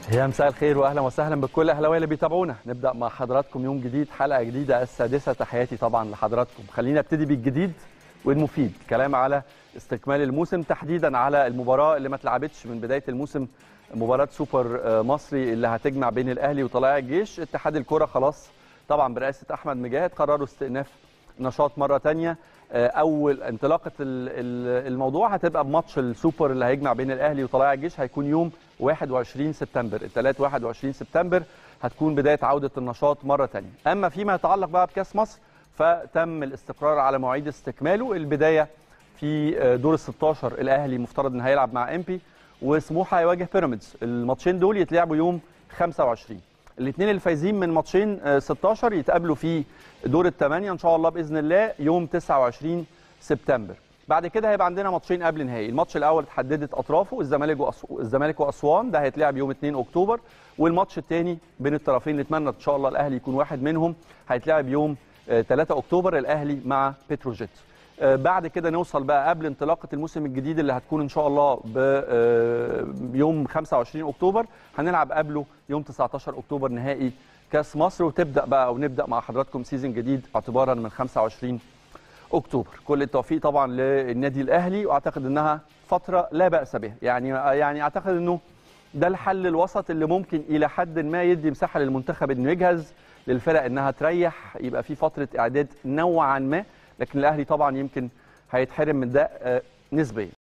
يا مساء الخير واهلا وسهلا بكل اهلاويه اللي بيتابعونا نبدا مع حضراتكم يوم جديد حلقه جديده السادسه تحياتي طبعا لحضراتكم خلينا ابتدي بالجديد والمفيد كلام على استكمال الموسم تحديدا على المباراه اللي ما اتلعبتش من بدايه الموسم مباراه سوبر مصري اللي هتجمع بين الاهلي وطلائع الجيش اتحاد الكره خلاص طبعا برئاسه احمد مجاهد قرروا استئناف نشاط مره ثانيه اول انطلاقه الموضوع هتبقى بماتش السوبر اللي هيجمع بين الاهلي وطلائع الجيش هيكون يوم 21 سبتمبر الثلاث 21 سبتمبر هتكون بدايه عوده النشاط مره ثانيه اما فيما يتعلق بقى بكاس مصر فتم الاستقرار على مواعيد استكماله البدايه في دور ال 16 الاهلي مفترض ان هيلعب مع امبي وسموحه هيواجه بيراميدز الماتشين دول يتلعبوا يوم 25 الاثنين الفايزين من ماتشين 16 يتقابلوا في دور الثمانيه ان شاء الله باذن الله يوم 29 سبتمبر بعد كده هيبقى عندنا ماتشين قبل نهائي الماتش الاول اتحددت اطرافه الزمالك وأسو... الزمالك واسوان ده هيتلعب يوم 2 اكتوبر والماتش الثاني بين الطرفين نتمنى ان شاء الله الاهلي يكون واحد منهم هيتلعب يوم 3 اكتوبر الاهلي مع بتروجيت بعد كده نوصل بقى قبل انطلاقه الموسم الجديد اللي هتكون ان شاء الله بيوم 25 اكتوبر هنلعب قبله يوم 19 اكتوبر نهائي كاس مصر وتبدا بقى او نبدا مع حضراتكم سيزون جديد اعتبارا من 25 اكتوبر كل التوفيق طبعا للنادي الاهلي واعتقد انها فتره لا باس بها يعني يعني اعتقد انه ده الحل الوسط اللي ممكن الى حد ما يدي مساحه للمنتخب انه يجهز للفرق انها تريح يبقى في فتره اعداد نوعا ما لكن الاهلي طبعا يمكن هيتحرم من ده نسبيا